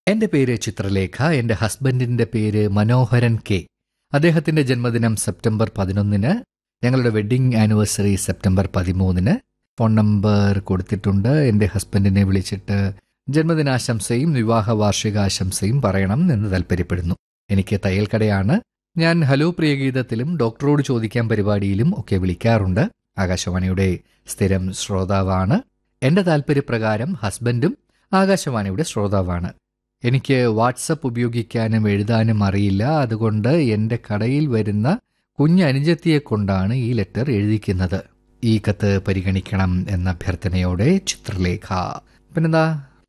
എന്റെ പേര് ചിത്രലേഖ എന്റെ ഹസ്ബൻഡിന്റെ പേര് മനോഹരൻ കെ അദ്ദേഹത്തിന്റെ ജന്മദിനം സെപ്റ്റംബർ പതിനൊന്നിന് ഞങ്ങളുടെ വെഡ്ഡിംഗ് ആനിവേഴ്സറി സെപ്റ്റംബർ പതിമൂന്നിന് ഫോൺ നമ്പർ കൊടുത്തിട്ടുണ്ട് എന്റെ ഹസ്ബൻഡിനെ വിളിച്ചിട്ട് ജന്മദിനാശംസയും വിവാഹ വാർഷികാശംസയും പറയണം എന്ന് താല്പര്യപ്പെടുന്നു എനിക്ക് തയ്യൽ കടയാണ് ഞാൻ ഹലോ പ്രിയഗീതത്തിലും ഡോക്ടറോട് ചോദിക്കാൻ പരിപാടിയിലും ഒക്കെ വിളിക്കാറുണ്ട് ആകാശവാണിയുടെ സ്ഥിരം ശ്രോതാവാണ് എന്റെ താല്പര്യപ്രകാരം ഹസ്ബൻഡും ആകാശവാണിയുടെ ശ്രോതാവാണ് എനിക്ക് വാട്സപ്പ് ഉപയോഗിക്കാനും എഴുതാനും അറിയില്ല അതുകൊണ്ട് എന്റെ കടയിൽ വരുന്ന കുഞ്ഞനുജത്തിയെ കൊണ്ടാണ് ഈ ലെറ്റർ എഴുതിക്കുന്നത് ഈ കത്ത് പരിഗണിക്കണം എന്ന അഭ്യർത്ഥനയോടെ ചിത്രലേഖ പിന്നെന്താ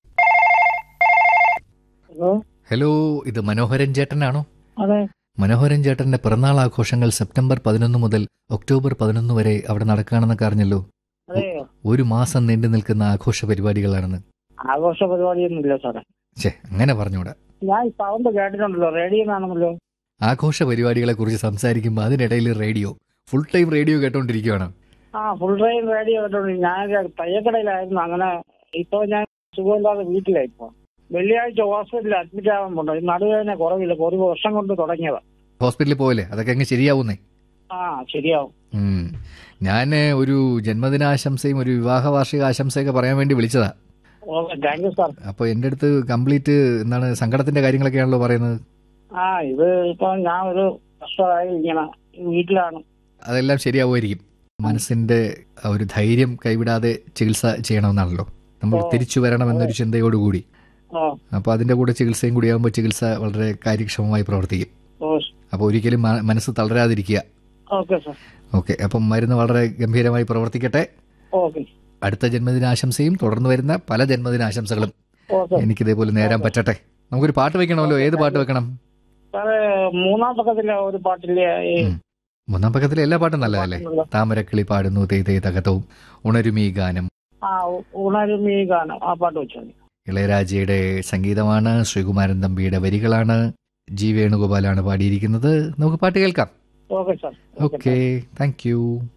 ഹലോ ഹലോ ഇത് മനോഹരൻ ചേട്ടനാണോ അതെ മനോഹരൻ ചേട്ടന്റെ പിറന്നാൾ ആഘോഷങ്ങൾ സെപ്റ്റംബർ പതിനൊന്ന് മുതൽ ഒക്ടോബർ പതിനൊന്ന് വരെ അവിടെ നടക്കുകയാണെന്നൊക്കെ അറിഞ്ഞല്ലോ അതെയോ ഒരു മാസം നീണ്ടു നിൽക്കുന്ന ആഘോഷ പരിപാടികളാണെന്ന് ആഘോഷ പരിപാടിയൊന്നുമില്ല സാറേ ഛേ അങ്ങനെ പറഞ്ഞൂടാ ഞാൻ ഈ സൗണ്ട് കേട്ടിട്ടുണ്ടല്ലോ റേഡിയോ കാണുമല്ലോ ആഘോഷ പരിപാടികളെ കുറിച്ച് സംസാരിക്കുമ്പോൾ അതിനിടയിൽ റേഡിയോ ഫുൾ ടൈം റേഡിയോ കേട്ടോണ്ടിരിക്കുകയാണ് ആ ഫുൾ ടൈം റേഡിയോ കേട്ടോണ്ട് ഞാൻ തയ്യക്കടയിലായിരുന്നു അങ്ങനെ ഇപ്പൊ ഞാൻ സുഖമില്ലാതെ വീട്ടിലായി ഇപ്പൊ വെള്ളിയാഴ്ച ഹോസ്പിറ്റലിൽ അഡ്മിറ്റ് ആവാൻ പോണ്ടോ ഈ നടുവേദന കുറവില്ല ഒരു വർഷം കൊണ്ട് തുടങ്ങിയതാ ഹോസ്പിറ്റലിൽ പോയല്ലേ അതൊക്കെ അങ്ങ് ശരിയാവുന്നേ ആ ശരിയാവും ഉം. ഞാൻ ഒരു ജന്മദിനാശംസയും ഒരു വിവാഹ വാർഷിക ആശംസയൊക്കെ പറയാൻ വേണ്ടി വിളിച്ചതാ ഓക്കെ താങ്ക് യു സാർ അപ്പോൾ എൻ്റെ അടുത്ത് കംപ്ലീറ്റ് എന്താണ് സങ്കടത്തിന്റെ കാര്യങ്ങളൊക്കെയാണല്ലോ പറയുന്നത് ആ ഇത് ഇപ്പൊ ഞാൻ ഒരു വർഷമായി ഇങ്ങനെ വീട്ടിലാണ് അതെല്ലാം ശരിയാവുമായിരിക്കും മനസ്സിന്റെ ആ ഒരു ധൈര്യം കൈവിടാതെ ചികിത്സ ചെയ്യണമെന്നാണല്ലോ നമ്മൾ ഓ. തിരിച്ചു വരണമെന്നൊരു ചിന്തയോടുകൂടി ഓ അപ്പോൾ അതിന്റെ കൂടെ ചികിത്സയും കൂടിയാകുമ്പോൾ ചികിത്സ വളരെ കാര്യക്ഷമമായി പ്രവർത്തിക്കും ഓ അപ്പോൾ ഒരിക്കലും മ- മനസ്സ് തളരാതിരിക്കുക ഓക്കെ സാർ ഓക്കെ അപ്പം മരുന്ന് വളരെ ഗംഭീരമായി പ്രവർത്തിക്കട്ടെ ഓക്കെ അടുത്ത ജന്മദിനാശംസയും തുടർന്ന് വരുന്ന പല ജന്മദിനാശംസകളും ഓക്കെ എനിക്ക് ഇതേപോലെ നേരാൻ പറ്റട്ടെ നമുക്കൊരു പാട്ട് വെക്കണമല്ലോ ഏത് പാട്ട് വെക്കണം സാറേ മൂന്നാം പക്കത്തിലെ ഒരു പാട്ടില്ലേ ഈ ഉം. മൂന്നാം പക്കത്തിലെ എല്ലാ പാട്ടും നല്ലതല്ലേ താമരക്കിളി പാടുന്നു തേ തേ തകതവും ഉണരുമീ ഗാനം ആ ഉ- ഉണരും ഈ ഗാനം ആ പാട്ട് വെച്ചാൽ ഇളയരാജയുടെ സംഗീതമാണ് ശ്രീകുമാരൻ തമ്പിയുടെ വരികളാണ് ജി വേണുഗോപാലാണ് പാടിയിരിക്കുന്നത് നമുക്ക് പാട്ട് കേൾക്കാം okay sir okay thank U